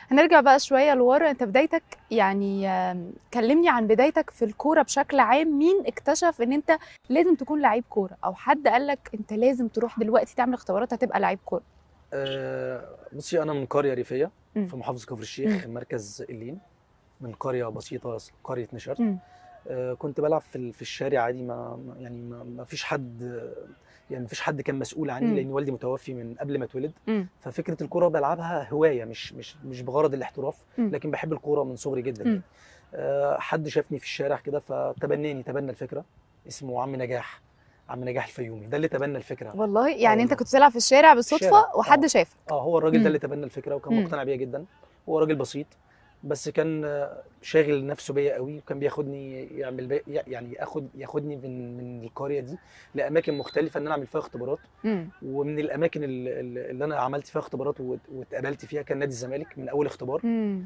هنرجع بقى شويه لورا انت بدايتك يعني آم، كلمني عن بدايتك في الكوره بشكل عام مين اكتشف ان انت لازم تكون لعيب كوره او حد قال لك انت لازم تروح دلوقتي تعمل اختبارات هتبقى لعيب كوره آه، بصي انا من قريه ريفيه مم. في محافظه كفر الشيخ مركز اللين من قريه بسيطه قريه نشر مم. آه، كنت بلعب في ال- في الشارع عادي ما ما- يعني ما ما فيش حد يعني ما فيش حد كان مسؤول عني مم. لان والدي متوفي من قبل ما اتولد مم. ففكره الكوره بلعبها هوايه مش مش مش بغرض الاحتراف مم. لكن بحب الكوره من صغري جدا مم. يعني. آه، حد شافني في الشارع كده فتبناني تبنى الفكره اسمه عم نجاح عم نجاح الفيومي ده اللي تبنى الفكره والله يعني انت والله. كنت بتلعب في الشارع بالصدفه الشارع، وحد آه. شافك اه هو الراجل مم. ده اللي تبنى الفكره وكان مم. مقتنع بيها جدا هو راجل بسيط بس كان آه، شاغل نفسه بيا قوي وكان بياخدني يعمل بي يعني اخد ياخدني من من القريه دي لاماكن مختلفه ان انا اعمل فيها اختبارات مم. ومن الاماكن اللي, اللي انا عملت فيها اختبارات وات- واتقابلت فيها كان نادي الزمالك من اول اختبار مم.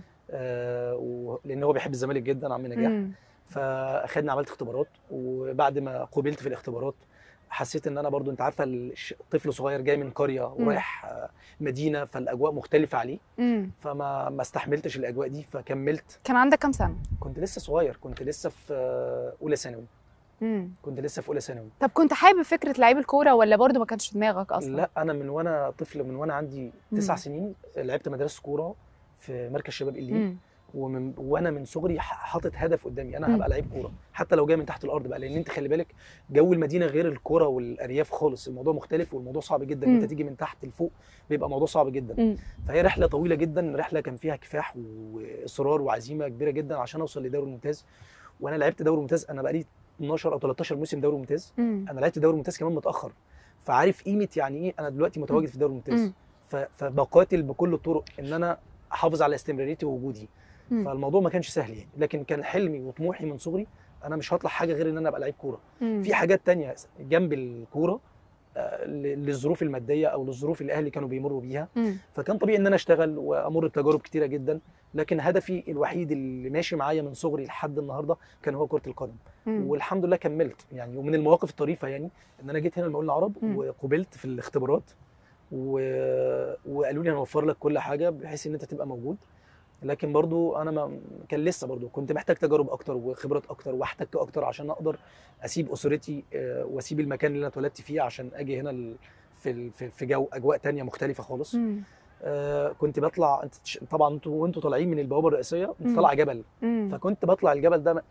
آه و- لان هو بيحب الزمالك جدا عم نجاح مم. فاخدني عملت اختبارات وبعد ما قبلت في الاختبارات حسيت ان انا برضو انت عارفه الش- طفل صغير جاي من قريه ورايح آه، مدينه فالاجواء مختلفه عليه مم. فما ما استحملتش الاجواء دي فكملت كان عندك كام سنه كنت لسه صغير كنت لسه في آه، اولى ثانوي مم. كنت لسه في اولى ثانوي طب كنت حابب فكره لعيب الكوره ولا برضو ما كانش في دماغك اصلا لا انا من وانا طفل من وانا عندي تسع مم. سنين لعبت مدرسه كوره في مركز شباب الليل مم. ومن وانا من صغري ح- حاطط هدف قدامي انا مم. هبقى لعيب كوره حتى لو جاي من تحت الارض بقى لان انت خلي بالك جو المدينه غير الكوره والارياف خالص الموضوع مختلف والموضوع صعب جدا ان مم. انت تيجي من تحت لفوق بيبقى موضوع صعب جدا مم. فهي رحله طويله جدا رحله كان فيها كفاح واصرار وعزيمه كبيره جدا عشان اوصل لدوري ممتاز وانا لعبت دوري ممتاز انا بقالي 12 او 13 موسم دوري ممتاز مم. انا لعبت دوري ممتاز كمان متاخر فعارف قيمه يعني ايه انا دلوقتي متواجد في دوري ممتاز مم. ف- فبقاتل بكل الطرق ان انا احافظ على استمراريتي ووجودي مم. فالموضوع ما كانش سهل يعني لكن كان حلمي وطموحي من صغري انا مش هطلع حاجه غير ان انا ابقى لعيب كوره مم. في حاجات تانية جنب الكوره آه، ل- للظروف الماديه او للظروف اللي اهلي كانوا بيمروا بيها مم. فكان طبيعي ان انا اشتغل وامر بتجارب كتيره جدا لكن هدفي الوحيد اللي ماشي معايا من صغري لحد النهارده كان هو كره القدم مم. والحمد لله كملت يعني ومن المواقف الطريفه يعني ان انا جيت هنا المقاولين العرب مم. وقبلت في الاختبارات و... وقالوا لي هنوفر لك كل حاجه بحيث ان انت تبقى موجود لكن برضو انا ما كان لسه برضو كنت محتاج تجارب اكتر وخبرات اكتر واحتك اكتر عشان اقدر اسيب اسرتي آه، واسيب المكان اللي انا اتولدت فيه عشان اجي هنا ال- في ال- في في جو اجواء تانية مختلفه خالص مم. آه، كنت بطلع انت تش- طبعا انتوا وانتوا طالعين من البوابه الرئيسيه مم. انت طالع جبل مم. فكنت بطلع الجبل ده م-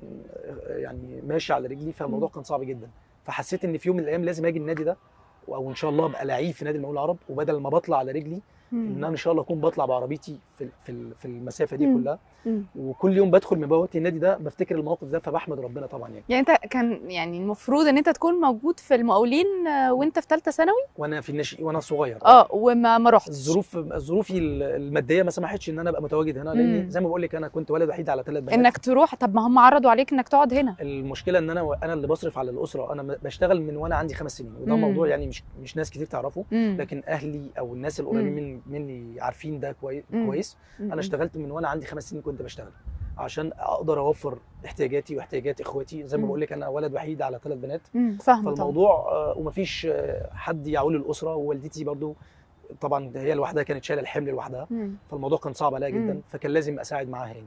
يعني ماشي على رجلي فالموضوع مم. كان صعب جدا فحسيت ان في يوم من الايام لازم اجي النادي ده او ان شاء الله ابقى لعيب في نادي المقاولين العرب وبدل ما بطلع على رجلي ان انا ان شاء الله اكون بطلع بعربيتي في ال- في ال- في المسافه دي مم. كلها مم. وكل يوم بدخل من بوابه النادي ده بفتكر الموقف ده فبحمد ربنا طبعا يعني يعني انت كان يعني المفروض ان انت تكون موجود في المقاولين آه، وانت في ثالثه ثانوي وانا في الناشئ وانا صغير اه وما ما رحتش الظروف ظروفي الماديه ما سمحتش ان انا ابقى متواجد هنا لان مم. زي ما بقول لك انا كنت ولد وحيد على ثلاث بنات انك تروح طب ما هم عرضوا عليك انك تقعد هنا المشكله ان انا انا اللي بصرف على الاسره انا م- بشتغل من وانا عندي خمس سنين وده مم. موضوع يعني مش مش ناس كتير تعرفه مم. لكن اهلي او الناس القريبين مم. من مني عارفين ده كويس مم. كويس مم. انا اشتغلت من وانا عندي خمس سنين كنت بشتغل عشان اقدر اوفر احتياجاتي واحتياجات اخواتي زي ما مم. بقول لك انا ولد وحيد على ثلاث بنات مم. فاهمه طبعا فالموضوع آه، ومفيش آه، حد يعول الاسره ووالدتي برضو طبعا هي لوحدها كانت شايله الحمل لوحدها مم. فالموضوع كان صعب عليها جدا مم. فكان لازم اساعد معاها يعني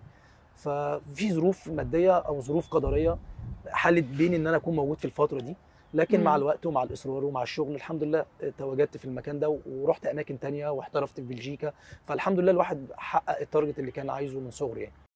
ففي ظروف ماديه او ظروف قدريه حلت بين ان انا اكون موجود في الفتره دي لكن مم. مع الوقت ومع الاصرار ومع الشغل الحمد لله تواجدت في المكان ده ورحت اماكن تانية واحترفت في بلجيكا فالحمد لله الواحد حقق التارجت اللي كان عايزه من صغره يعني